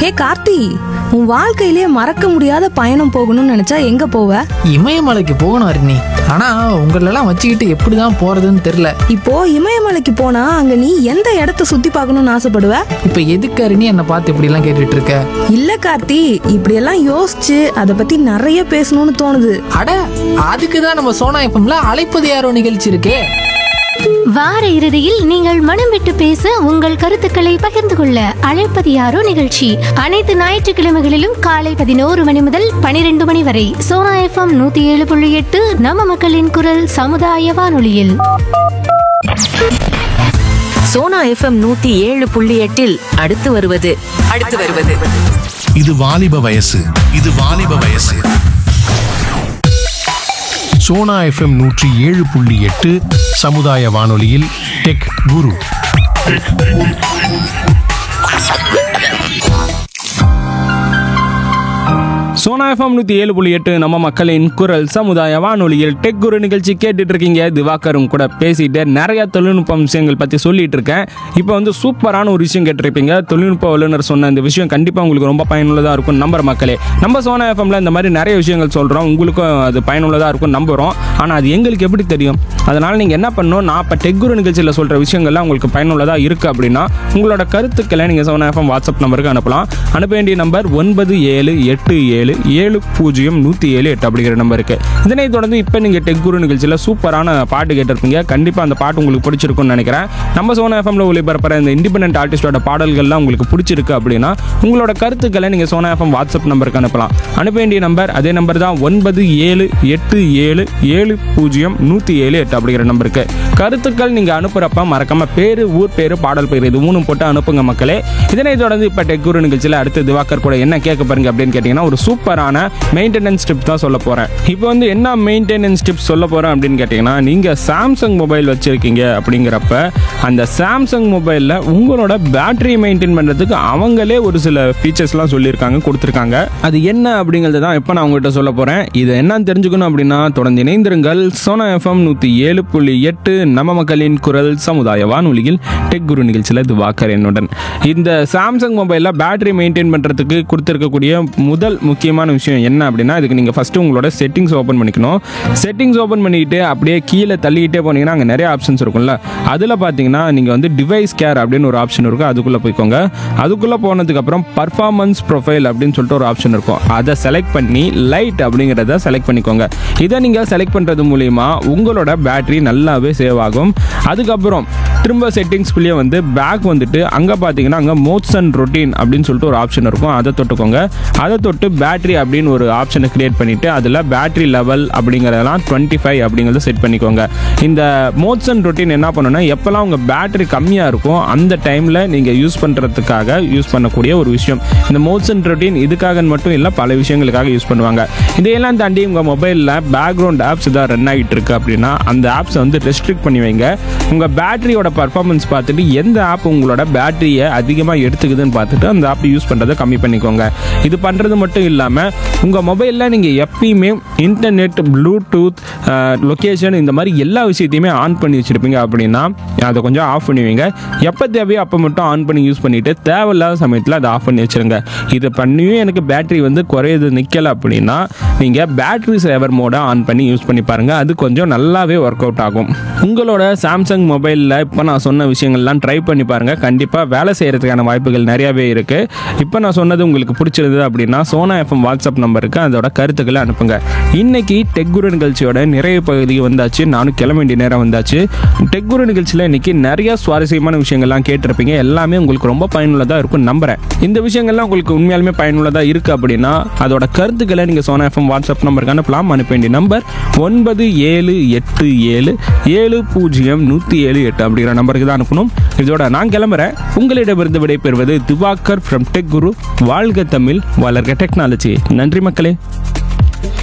ஏ கார்த்தி உன் வாழ்க்கையிலே மறக்க முடியாத பயணம் போகணும்னு நினைச்சா எங்க போவ இமயமலைக்கு போகணும் அருணி ஆனா உங்களெல்லாம் வச்சுக்கிட்டு எப்படிதான் போறதுன்னு தெரியல இப்போ இமயமலைக்கு போனா அங்க நீ எந்த இடத்த சுத்தி பார்க்கணும்னு ஆசைப்படுவ இப்ப எதுக்கு அருணி என்னை பார்த்து இப்படி எல்லாம் கேட்டுட்டு இருக்க இல்ல கார்த்தி இப்படியெல்லாம் யோசிச்சு அதை பத்தி நிறைய பேசணும்னு தோணுது அட அதுக்கு தான் நம்ம சோனா எஃப்எம்ல அழைப்பது யாரோ நிகழ்ச்சி இருக்கே வார இறுதியில் நீங்கள் மனம் விட்டு பேச உங்கள் கருத்துக்களை பகிர்ந்து கொள்ள அழைப்பது யாரோ நிகழ்ச்சி அனைத்து ஞாயிற்றுக்கிழமைகளிலும் காலை பதினோரு மணி முதல் பனிரெண்டு மணி வரை சோனா எஃப்எம் நூத்தி ஏழு புள்ளி எட்டு நம்ம மக்களின் குரல் சமுதாய வானொலியில் சோனா எஃப்எம் நூத்தி ஏழு புள்ளி எட்டில் அடுத்து வருவது அடுத்து வருவது இது வாலிப வயசு இது வாலிப வயசு சோனா எஃப்எம் நூற்றி ஏழு புள்ளி எட்டு சமுதாய வானொலியில் டெக் குரு சோனா எஃப்எம் நூற்றி ஏழு புள்ளி எட்டு நம்ம மக்களின் குரல் சமுதாய வானொலியில் டெக் குரு நிகழ்ச்சி கேட்டுட்டு இருக்கீங்க திவாகரும் கூட பேசிட்டு நிறைய தொழில்நுட்ப விஷயங்கள் பற்றி சொல்லிட்டு இருக்கேன் இப்போ வந்து சூப்பரான ஒரு விஷயம் கேட்டிருப்பீங்க தொழில்நுட்ப வல்லுநர் சொன்ன இந்த விஷயம் கண்டிப்பாக உங்களுக்கு ரொம்ப பயனுள்ளதாக இருக்கும் நம்புற மக்களே நம்ம சோனா எஃப்எம்ல இந்த மாதிரி நிறைய விஷயங்கள் சொல்கிறோம் உங்களுக்கும் அது பயனுள்ளதாக இருக்கும் நம்புகிறோம் ஆனால் அது எங்களுக்கு எப்படி தெரியும் அதனால் நீங்கள் என்ன பண்ணணும் நான் இப்போ டெக் குரு நிகழ்ச்சியில் சொல்கிற விஷயங்கள்லாம் உங்களுக்கு பயனுள்ளதாக இருக்குது அப்படின்னா உங்களோட கருத்துக்களை நீங்கள் சோனா எஃப்எம் வாட்ஸ்அப் நம்பருக்கு அனுப்பலாம் அனுப்ப வேண்டிய நம்பர் ஒன்பது ஏழு எட்டு ஏழு ஏழு பூஜ்ஜியம் நூற்றி ஏழு எட்டு அப்படிங்கிற நம்பருக்கு இதனை தொடர்ந்து இப்போ நீங்கள் டெக் குரு நிகழ்ச்சியில் சூப்பரான பாட்டு கேட்டிருப்பீங்க கண்டிப்பாக அந்த பாட்டு உங்களுக்கு பிடிச்சிருக்கும்னு நினைக்கிறேன் நம்ம சோனா எஃப்எம்ல ஒளிபரப்புற இந்த இண்டிபெண்டன்ட் ஆர்டிஸ்டோட பாடல்கள்லாம் உங்களுக்கு பிடிச்சிருக்கு அப்படின்னா உங்களோட கருத்துக்களை நீங்கள் சோனா எஃப்எம் வாட்ஸ்அப் நம்பருக்கு அனுப்பலாம் அனுப்ப வேண்டிய நம்பர் அதே நம்பர் தான் ஒன்பது ஏழு எட்டு ஏழு ஏழு பூஜ்ஜியம் நூற்றி ஏழு எட்டு அப்படிங்கிற நம்பருக்கு கருத்துக்கள் நீங்கள் அனுப்புகிறப்ப மறக்காம பேர் ஊர் பேர் பாடல் பேர் இது மூணும் போட்டு அனுப்புங்க மக்களே இதனை தொடர்ந்து இப்போ டெக் குரு நிகழ்ச்சியில் அடுத்து திவாகர் கூட என்ன கேட்க பாருங்க அப்படின்னு கேட்டிங்கன்னா ஒரு சூப்பரான மெயின்டெனன்ஸ் டிப்ஸ் தான் சொல்ல போகிறேன் இப்போ வந்து என்ன மெயின்டெனன்ஸ் டிப்ஸ் சொல்ல போகிறேன் அப்படின்னு கேட்டிங்கன்னா நீங்கள் சாம்சங் மொபைல் வச்சுருக்கீங்க அப்படிங்கிறப்ப அந்த சாம்சங் மொபைலில் உங்களோட பேட்டரி மெயின்டைன் பண்ணுறதுக்கு அவங்களே ஒரு சில ஃபீச்சர்ஸ்லாம் சொல்லியிருக்காங்க கொடுத்துருக்காங்க அது என்ன அப்படிங்கிறது தான் இப்போ நான் உங்கள்கிட்ட சொல்ல போகிறேன் இது என்னன்னு தெரிஞ்சுக்கணும் அப்படின்னா தொடர்ந்து இணைந்திருங்கள் சோனா எஃப்எம் நூற்றி ஏழு புள்ளி எட்டு நம்ம மக்களின் குரல் சமுதாய வானொலியில் டெக் குரு நிகழ்ச்சியில் இது வாக்கர் என்னுடன் இந்த சாம்சங் மொபைலில் பேட்டரி மெயின்டைன் பண்ணுறதுக்கு கொடுத்துருக்கக்கூடிய முதல் முக்கியமான விஷயம் என்ன அப்படின்னா இதுக்கு நீங்கள் ஃபஸ்ட்டு உங்களோட செட்டிங்ஸ் ஓப்பன் பண்ணிக்கணும் செட்டிங்ஸ் ஓப்பன் பண்ணிக்கிட்டு அப்படியே கீழே தள்ளிக்கிட்டே போனீங்கன்னா அங்கே நிறைய ஆப்ஷன்ஸ் இருக்கும்ல அதில் பார்த்தீங்கன்னா நீங்கள் வந்து டிவைஸ் கேர் அப்படின்னு ஒரு ஆப்ஷன் இருக்கும் அதுக்குள்ளே போய்க்கோங்க அதுக்குள்ளே போனதுக்கப்புறம் பர்ஃபார்மன்ஸ் ப்ரொஃபைல் அப்படின்னு சொல்லிட்டு ஒரு ஆப்ஷன் இருக்கும் அதை செலக்ட் பண்ணி லைட் அப்படிங்கிறத செலக்ட் பண்ணிக்கோங்க இதை நீங்கள் செலக்ட் பண்ணுறது மூலிமா உங்களோட பேட்டரி நல்லாவே சேவ் ஆகும் அதுக்கப்புறம் திரும்ப செட்டிங்ஸ்குள்ளேயே வந்து பேக் வந்துட்டு அங்கே பார்த்தீங்கன்னா அங்கே மோட்ஸ் அண்ட் ரொட்டீன் அப்படின்னு சொல்லிட்டு ஒரு ஆப்ஷன் இருக்கும் அதை தொட்டுக்கோங்க அதை தொட்டு பேட்டரி அப்படின்னு ஒரு ஆப்ஷனை கிரியேட் பண்ணிவிட்டு அதில் பேட்டரி லெவல் அப்படிங்கிறதெல்லாம் டுவெண்ட்டி ஃபைவ் அப்படிங்கிறத செட் பண்ணிக்கோங்க இந்த மோட்ஸ் அண்ட் ரொட்டீன் என்ன பண்ணணும்னா எப்போல்லாம் உங்கள் பேட்டரி கம்மியாக இருக்கும் அந்த டைமில் நீங்கள் யூஸ் பண்ணுறதுக்காக யூஸ் பண்ணக்கூடிய ஒரு விஷயம் இந்த மோட்ஸ் அண்ட் ரொட்டீன் இதுக்காக மட்டும் இல்லை பல விஷயங்களுக்காக யூஸ் பண்ணுவாங்க இதையெல்லாம் தாண்டி உங்கள் மொபைலில் பேக்ரவுண்ட் ஆப்ஸ் இதாக ரன் ஆகிட்டு இருக்கு அப்படின்னா அந்த ஆப்ஸை வந்து ரெஸ்ட்ரிக்ட் பண்ணி வைங்க உங்கள் பேட்டரியோட பர்ஃபார்மன்ஸ் பார்த்துட்டு எந்த ஆப் உங்களோட பேட்டரியை அதிகமாக எடுத்துக்குதுன்னு பார்த்துட்டு அந்த ஆப் யூஸ் பண்ணுறதை கம்மி பண்ணிக்கோங்க இது பண்ணுறது மட்டும் இல்லாமல் உங்கள் மொபைலில் நீங்கள் எப்பயுமே இன்டர்நெட் ப்ளூடூத் லொக்கேஷன் இந்த மாதிரி எல்லா விஷயத்தையுமே ஆன் பண்ணி வச்சுருப்பீங்க அப்படின்னா அதை கொஞ்சம் ஆஃப் பண்ணி வைங்க எப்போ தேவையோ அப்போ மட்டும் ஆன் பண்ணி யூஸ் பண்ணிவிட்டு தேவையில்லாத சமயத்தில் அதை ஆஃப் பண்ணி வச்சுருங்க இது பண்ணியும் எனக்கு பேட்டரி வந்து குறையுது நிற்கலை அப்படின்னா நீங்கள் பேட்டரி சேவர் மோடை ஆன் பண்ணி யூஸ் பண்ணி பாருங்கள் அது கொஞ்சம் நல்லாவே ஒர்க் அவுட் ஆகும் உங்களோட சாம்சங் மொபைலில் இப்போ நான் சொன்ன விஷயங்கள்லாம் ட்ரை பண்ணி பாருங்கள் கண்டிப்பாக வேலை செய்கிறதுக்கான வாய்ப்புகள் நிறையவே இருக்குது இப்போ நான் சொன்னது உங்களுக்கு பிடிச்சிருந்தது அப்படின்னா சோனா எஃப்எம் வாட்ஸ்அப் நம்பருக்கு அதோட கருத்துக்களை அனுப்புங்க இன்னைக்கு டெக் குரு நிகழ்ச்சியோட நிறைய பகுதிக்கு வந்தாச்சு நானும் கிளம்ப வேண்டிய நேரம் வந்தாச்சு டெக் குரு நிகழ்ச்சியில் இன்னைக்கு நிறைய சுவாரஸ்யமான விஷயங்கள்லாம் கேட்டிருப்பீங்க எல்லாமே உங்களுக்கு ரொம்ப பயனுள்ளதாக இருக்கும் நம்புறேன் இந்த விஷயங்கள்லாம் உங்களுக்கு உண்மையாலுமே பயனுள்ளதாக இருக்குது அப்படின்னா அதோட கருத்துக்களை நீங்கள் சோனா எஃப்எம் வாட்ஸ்அப் நம்பருக்கு அனுப்பலாம் அனுப்ப வேண்டிய நம்பர் ஒன்பது ஏழு எட்டு ஏழு ஏழு பூஜ்ஜியம் நூற்றி ஏழு எட்டு அப்படிங்கிற நம்பருக்கு தான் அனுப்பணும் இதோட நான் கிளம்புறேன் உங்களிடமிருந்து விடைபெறுவது திவாகர் ஃப்ரம் டெக் குரு வாழ்க தமிழ் வளர்க டெக்னாலஜி நன்றி மக்களே